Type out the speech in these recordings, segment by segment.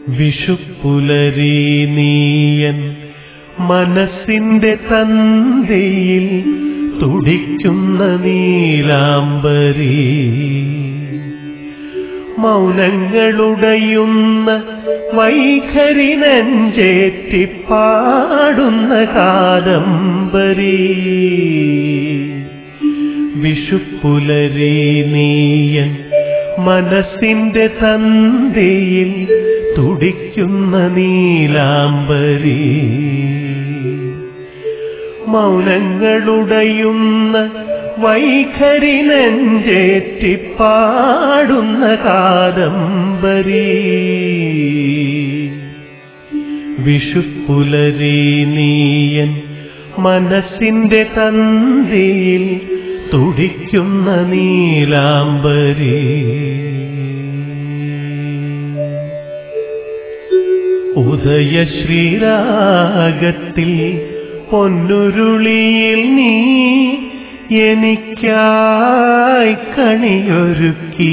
വിഷുപ്പുലരി നീയൻ മനസ്സിന്റെ തന്തയിൽ തുടിക്കുന്ന നീലാംബരി മൗനങ്ങളുടയുന്ന വൈഖരി നെഞ്ചേറ്റിപ്പാടുന്ന കാദംബരി വിഷുപ്പുലരി നീയൻ മനസ്സിന്റെ തന്തയിൽ തുടിക്കുന്ന നീലാംബരി മൗനങ്ങളുടയുന്ന വൈഖരി നെഞ്ചേറ്റിപ്പാടുന്ന കാദംബരി വിഷുപ്പുലരി നീയൻ മനസ്സിന്റെ തന്തിയിൽ തുടിക്കുന്ന നീലാംബരി ഉദയ ശ്രീരാഗത്തിൽ പൊന്നുരുളിയിൽ നീ എനിക്കായി കണിയൊരുക്കി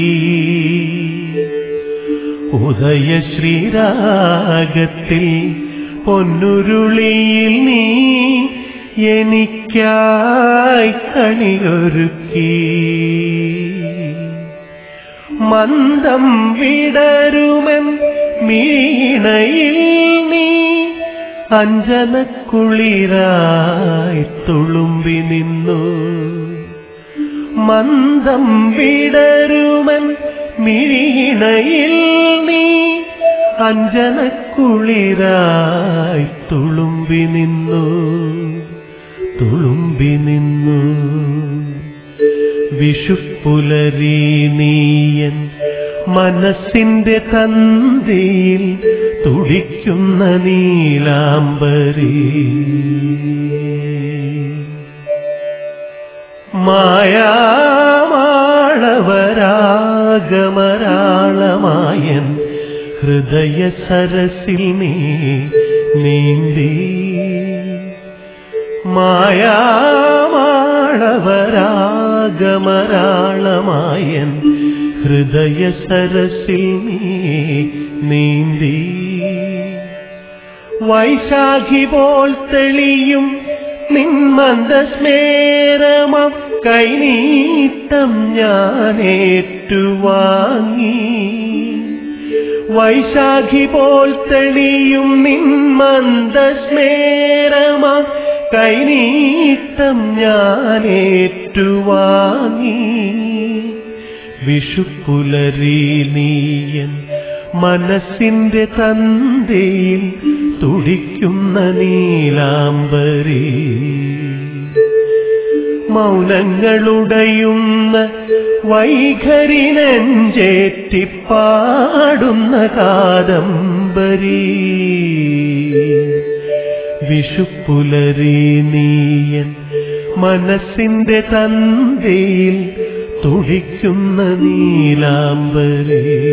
ഉദയ ശ്രീരാഗത്തിൽ പൊന്നുരുളിയിൽ നീ എനിക്കായി കണിയൊരുക്കി മന്ദം വിടരുമൻ മീണയിൽ നീ അഞ്ജനക്കുളിരായി തുളുമ്പി നിന്നു മന്ദം വിടരുമൻ മിഴീണയിൽ നീ അഞ്ജനക്കുളിരായി തുളുമ്പി നിന്നു തുളുമ്പി നിന്നു വിഷുപ്പുലരി നീയൻ മനസ്സിന്റെ തന്തിയിൽ തുടിക്കുന്ന നീലാംബരി മായാമാളവരാഗമരാളമായൻ ഹൃദയ സരസിൽ നീ നീന്തി മായാമാളവരാഗമരാളമായൻ ഹൃദയ സരസിൽ നീ നീന്തി വൈശാഖി പോൽ തെളിയും നിന്മന്ദസ്മേരമം കൈനീട്ടം ഞാനേറ്റുവാങ്ങി വൈശാഖി പോൽ തെളിയും നിന്മന്ദസ്മേരമം കൈനീട്ടം ഞാനേറ്റുവാങ്ങി വിഷുപ്പുലരി നീയൻ മനസ്സിന്റെ തന്തയിൽ തുടിക്കുന്ന നീലാംബരി മൗനങ്ങളുടയുന്ന വൈഖരി നെഞ്ചേറ്റിപ്പാടുന്ന കാദംബരി വിഷുപ്പുലരി നീയൻ മനസ്സിന്റെ തന്തയിൽ തുടിക്കുന്ന നീലാംബരി